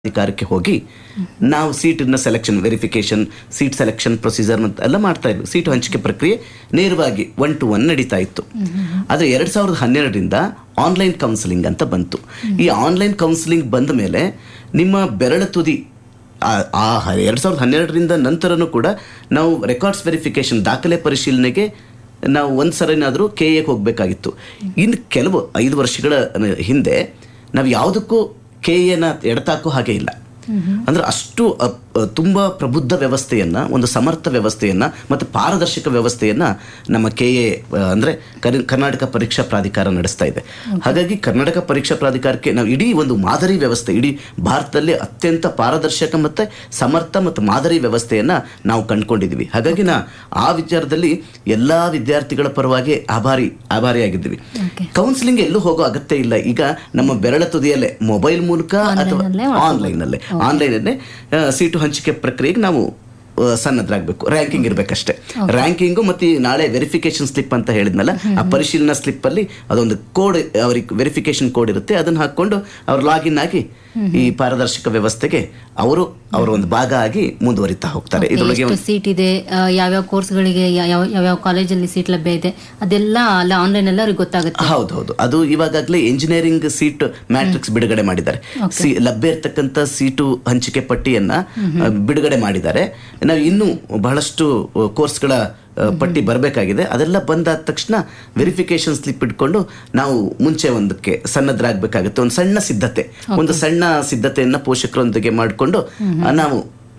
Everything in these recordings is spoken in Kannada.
ಅಧಿಕಾರಕ್ಕೆ ಹೋಗಿ ನಾವು ಸೀಟಿನ selection verification seat selection procedure ಅಂತ ಎಲ್ಲ ಮಾಡ್ತಾ ಇದ್ವಿ ಸೀಟು ಹಂಚಿಕೆ ಪ್ರಕ್ರಿಯೆ ನೇರವಾಗಿ ಒನ್ ಟು ಒನ್ ನಡೀತಾ ಇತ್ತು ಆದರೆ ಎರಡ್ ಸಾವಿರದ ಹನ್ನೆರಡರಿಂದ ಆನ್ಲೈನ್ ಕೌನ್ಸಿಲಿಂಗ್ ಅಂತ ಬಂತು ಈ ಆನ್ಲೈನ್ ಕೌನ್ಸಿಲಿಂಗ್ ಬಂದ ಮೇಲೆ ನಿಮ್ಮ ಬೆರಳ ತುದಿ ಆ- ಆ ಎರಡ್ ಸಾವಿರದ ಹನ್ನೆರಡರಿಂದ ನಂತರನೂ ಕೂಡ ನಾವು ರೆಕಾರ್ಡ್ಸ್ ವೆರಿಫಿಕೇಶನ್ ದಾಖಲೆ ಪರಿಶೀಲನೆಗೆ ನಾವು ಒಂದು ಸರಿನಾದರೂ ಕೆ ಎಗೆ ಹೋಗಬೇಕಾಗಿತ್ತು ಇನ್ನು ಕೆಲವು ಐದು ವರ್ಷಗಳ ಹಿಂದೆ ನಾವು ಯಾವುದಕ್ಕೂ ಕೆ ಎನ ಎಡತಾಕೋ ಹಾಗೆ ಇಲ್ಲ ಅಂದ್ರೆ ಅಷ್ಟು ಅ, ಅ, ತುಂಬಾ ಪ್ರಬುದ್ಧ ವ್ಯವಸ್ಥೆಯನ್ನ ಒಂದು ಸಮರ್ಥ ವ್ಯವಸ್ಥೆಯನ್ನ ಮತ್ತು ಪಾರದರ್ಶಕ ವ್ಯವಸ್ಥೆಯನ್ನ ನಮ್ಮ ಕೆ ಎ ಅಂದ್ರೆ ಕರ್- ಕರ್ನಾಟಕ ಪರೀಕ್ಷಾ ಪ್ರಾಧಿಕಾರ ನಡೆಸ್ತಾ ಇದೆ ಹಾಗಾಗಿ ಕರ್ನಾಟಕ ಪರೀಕ್ಷಾ ಪ್ರಾಧಿಕಾರಕ್ಕೆ ನಾವು ಇಡೀ ಒಂದು ಮಾದರಿ ವ್ಯವಸ್ಥೆ ಇಡೀ ಭಾರತದಲ್ಲಿ ಅತ್ಯಂತ ಪಾರದರ್ಶಕ ಮತ್ತೆ ಸಮರ್ಥ ಮತ್ತು ಮಾದರಿ ವ್ಯವಸ್ಥೆಯನ್ನ ನಾವು ಕಂಡುಕೊಂಡಿದ್ವಿ ಹಾಗಾಗಿ ನಾ ಆ ವಿಚಾರದಲ್ಲಿ ಎಲ್ಲಾ ವಿದ್ಯಾರ್ಥಿಗಳ ಪರವಾಗಿ ಆಭಾರಿ ಆಭಾರಿಯಾಗಿದ್ದೀವಿ ಕೌನ್ಸಿಲಿಂಗ್ ಎಲ್ಲೂ ಹೋಗೋ ಅಗತ್ಯ ಇಲ್ಲ ಈಗ ನಮ್ಮ ಬೆರಳ ತುದಿಯಲ್ಲೇ ಮೊಬೈಲ್ ಮೂಲಕ ಅಥವಾ ಆನ್ಲೈನ್ ಅಲ್ಲೇ ಆನ್ಲೈನ್ ಅಲ್ಲೇ ಆ, ಸೀಟು ಹಂಚಿಕೆ ಪ್ರಕ್ರಿಯೆಗೆ ನಾವು ಆ, ಸನ್ನದ್ರಾಗಬೇಕು ರ್ಯಾಂಕಿಂಗ್ ಇರಬೇಕಷ್ಟೇ ರ್ಯಾಂಕಿಂಗು ಮತ್ತೆ ಈ ನಾಳೆ ವೆರಿಫಿಕೇಶನ್ ಸ್ಲಿಪ್ ಅಂತ ಹೇಳಿದ್ನಲ್ಲ ಆ ಪರಿಶೀಲನಾ ಸ್ಲಿಪ್ ಅಲ್ಲಿ ಅದೊಂದು ಕೋಡ್ ಅವ್ರಿಗೆ ವೆರಿಫಿಕೇಶನ್ ಕೋಡ್ ಇರುತ್ತೆ ಅದನ್ನ ಹಾಕೊಂಡು ಅವ್ರು ಲಾಗಿನ್ ಆಗಿ ಈ ಪಾರದರ್ಶಕ ವ್ಯವಸ್ಥೆಗೆ ಅವರು ಅವರ ಒಂದು ಭಾಗ ಆಗಿ ಮುಂದುವರಿತಾ ಹೋಗ್ತಾರೆ ಇದರೊಳಗೆ ಎಷ್ಟು ಸೀಟ್ ಇದೆ ಆ, ಯಾವ್ಯಾವ ಕೋರ್ಸ್ಗಳಿಗೆ ಯಾವ ಯಾವ್ಯಾವ ಕಾಲೇಜಲ್ಲಿ ಸೀಟ್ ಲಭ್ಯ ಇದೆ ಅದೆಲ್ಲ ಅಲ್ಲ ಆನ್ಲೈನ್ ಎಲ್ಲ ಅವ್ರಿಗೆ ಗೊತ್ತಾಗುತ್ತೆ ಹೌದು ಹೌದು ಅದು ಇವಾಗಲೇ ಇಂಜಿನಿಯರಿಂಗ್ ಸೀಟ್ ಮ್ಯಾಟ್ರಿಕ್ಸ್ ಬಿಡುಗಡೆ ಮಾಡಿದ್ದಾರೆ ಸಿ- ಲಭ್ಯ ಇರತಕ್ಕಂತ ಸೀಟು ಹಂಚಿಕೆ ಪಟ್ಟಿಯನ್ನ ಆ, ಬಿಡುಗಡೆ ಮಾಡಿದ್ದಾರೆ ನಾವು ಇನ್ನೂ ಬಹಳಷ್ಟು ಆ, ಕೋರ್ಸ್ಗಳ ಆ, ಪಟ್ಟಿ ಬರಬೇಕಾಗಿದೆ ಅದೆಲ್ಲ ಬಂದಾದ ತಕ್ಷಣ ವೆರಿಫಿಕೇಶನ್ ಸ್ಲಿಪ್ ಇಟ್ಕೊಂಡು ನಾವು ಮುಂಚೆ ಒಂದಕ್ಕೆ ಸನ್ನದ್ರಾಗಬೇಕಾಗುತ್ತೆ ಒಂದು ಸಣ್ಣ ಸಿದ್ಧತೆ ಒಂದು ಸಣ್ಣ ಸಿದ್ಧತೆಯನ್ನ ಪೋಷಕರೊಂದಿಗೆ ಮಾಡಿಕೊಂಡು ನಾವು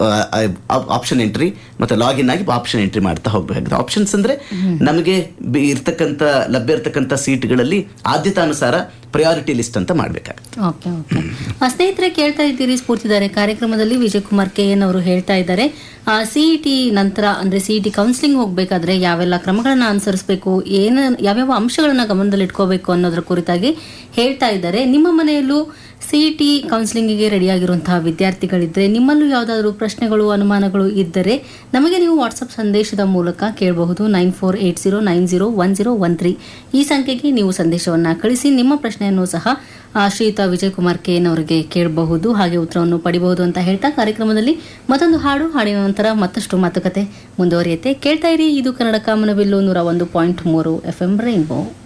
ಆಪ್ಷನ್ ಎಂಟ್ರಿ ಮತ್ತೆ ಲಾಗಿನ್ ಆಗಿ ಆಪ್ಷನ್ ಎಂಟ್ರಿ ಮಾಡ್ತಾ ಹೋಗ್ಬೇಕಾಗುತ್ತೆ ಆಪ್ಷನ್ಸ್ ಅಂದ್ರೆ ನಮಗೆ ಬಿ- ಇರ್ತಕ್ಕಂಥ ಲಭ್ಯ ಇರ್ತಕ್ಕಂಥ ಸೀಟ್ಗಳಲ್ಲಿ ಆದ್ಯತಾನುಸಾರ ಪ್ರಯಾರಿಟಿ ಲಿಸ್ಟ್ ಅಂತ ಮಾಡ್ಬೇಕಾಗುತ್ತೆ ಓಕೆ ಓಕೆ ಆ, ಸ್ನೇಹಿತರೆ ಕೇಳ್ತಾ ಇದ್ದೀರಿ ಸ್ಫೂರ್ತಿದ್ದಾರೆ ಕಾರ್ಯಕ್ರಮದಲ್ಲಿ ವಿಜಯ್ ಕುಮಾರ್ ಕೆ ಎನ್ ಅವರು ಹೇಳ್ತಾ ಇದ್ದಾರೆ ಸಿಇಟಿ ನಂತರ ಅಂದ್ರೆ ಸಿಇಟಿ ಕೌನ್ಸಿಲಿಂಗ್ ಹೋಗ್ಬೇಕಾದ್ರೆ ಯಾವೆಲ್ಲ ಕ್ರಮಗಳನ್ನ ಅನುಸರಿಸಬೇಕು ಏನ ಯಾವ್ಯಾವ ಅಂಶಗಳನ್ನ ಗಮನದಲ್ಲಿ ಇಟ್ಕೋಬೇಕು ಅನ್ನೋದ್ರ ಕುರಿತಾಗಿ ಹೇಳ್ತಾ ಇದ್ದಾರೆ ನಿಮ್ಮ ಮನೆಯಲ್ಲೂ ಸಿಇಟಿ ಕೌನ್ಸಿಲಿಂಗಿಗೆ ರೆಡಿಯಾಗಿರುವಂತಹ ವಿದ್ಯಾರ್ಥಿಗಳಿದ್ರೆ ನಿಮ್ಮಲ್ಲೂ ಯಾವುದಾದ್ರೂ ಪ್ರಶ್ನೆಗಳು ಅನುಮಾನಗಳು ಇದ್ದರೆ ನಮಗೆ ನೀವು ವಾಟ್ಸಪ್ ಸಂದೇಶದ ಮೂಲಕ ಕೇಳಬಹುದು nine four eight zero nine zero one zero one three ಈ ಸಂಖ್ಯೆಗೆ ನೀವು ಸಂದೇಶವನ್ನು ಕಳಿಸಿ ನಿಮ್ಮ ಪ್ರಶ್ನೆಯನ್ನು ಸಹ ಆ, ಶ್ರೀಯುತ ವಿಜಯ್ ಕುಮಾರ್ ಕೆ ಎನ್ ಅವರಿಗೆ ಕೇಳಬಹುದು ಹಾಗೆ ಉತ್ತರವನ್ನು ಪಡಿಬಹುದು ಅಂತ ಹೇಳ್ತಾ ಕಾರ್ಯಕ್ರಮದಲ್ಲಿ ಮತ್ತೊಂದು ಹಾಡು ಹಾಡಿನ ನಂತರ ಮತ್ತಷ್ಟು ಮಾತುಕತೆ ಮುಂದುವರಿಯುತ್ತೆ ಕೇಳ್ತಾ ಇರಿ ಇದು ಕನ್ನಡ ಕಾಮನಬಿಲ್ಲು ನೂರ ಒಂದು ಪಾಯಿಂಟ್ ಮೂರು ಎಫ್ ಎಂ ರೈನ್ಬೋ